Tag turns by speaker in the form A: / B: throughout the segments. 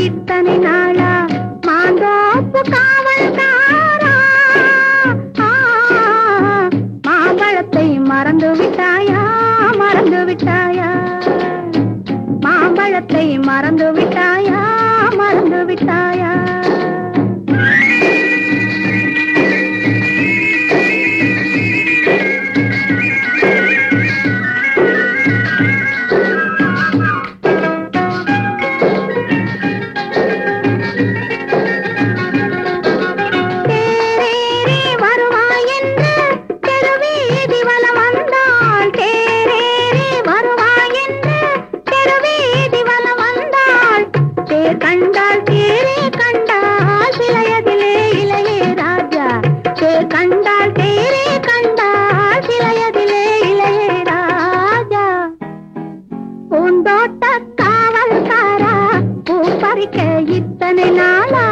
A: இத்தனை நாளா மாந்தோப்பு காவல்காரா ஆ, மாம்பழத்தை மறந்து விட்டாயா மறந்து விட்டாயா மாம்பழத்தை மறந்து விட்டாயா மறந்து விட்டாயா தேரேறி வருவாய் என்று தெருவீதி வலம் வந்தாள் தேரேறி வருவாய் என்று தெருவீதி வலம் வந்தாள் தேர் கண்டாள் தேரே கண்டாள் சிலையதிலே இளையே ராஜா தேர் கண்டாள் தேரே கண்டாள் சிலையதிலே இளையே ராஜா பூந்தோட்ட காவல்காரா பூ பறிக்க இத்தனை நாளா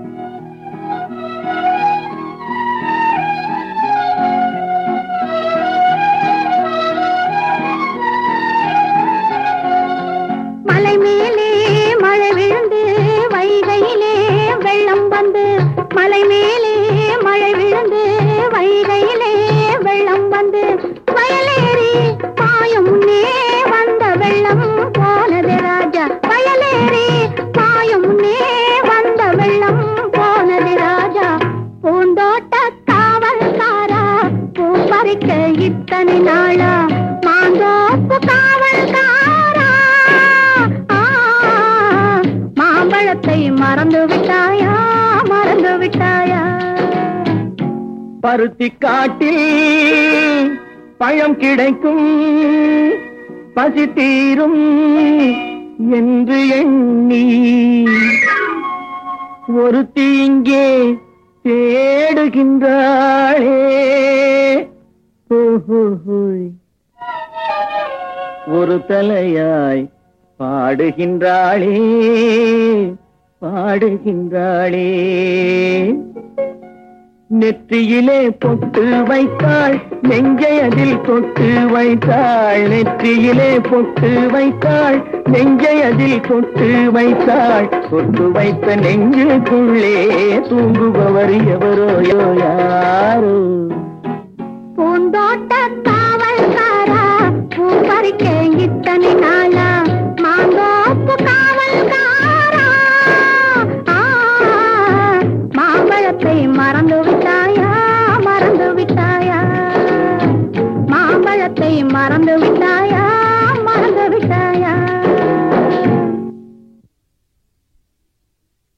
A: மலை மேலே மழை விழுந்து வைகையிலே வெள்ளம் வந்து மலை மேலே மழை விழுந்து வைகையிலே வெள்ளம் வந்து வயலேறி பாயும் முன்னே வந்த வெள்ளம் போனது ராஜா வயலேறி பாயும் முன்னே வந்த வெள்ளம் போனது ராஜா பூந்தோட்ட காவல்காரா பூ பறிக்க இத்தனை நாளா மாந்தோப்பு காவல்காரா ஆ, மாம்பழத்தை மறந்து விட்டாயா மறந்து விட்டாயா
B: பருத்தி காட்டில் பழம் கிடைக்கும் பசி தீரும் என்று எண்ணி ஒருத்தி இங்கே தேடுகின்றாளே ஹோஹோஹோய். ஒரு தலையாய் பாடுகின்றாளே பாடுகின்றாளே நெற்றியிலே பொட்டு வைத்தாள் நெஞ்சை அதில் தொட்டு வைத்தாள் நெற்றியிலே பொட்டு வைத்தாள் நெஞ்சை அதில் தொட்டு வைத்தாள் தொட்டு வைத்த நெஞ்சுக்குள்ளே தூங்குபவர் எவரோ யாரோ
A: பூந்தோட்ட காவல்காரா பூ பறிக்க இத்தனை நாளா மாந்தோப்பு காவல்காரா ஆ, மாம்பழத்தை மறந்து விட்டாயா மறந்து விட்டாயா மாம்பழத்தை மறந்து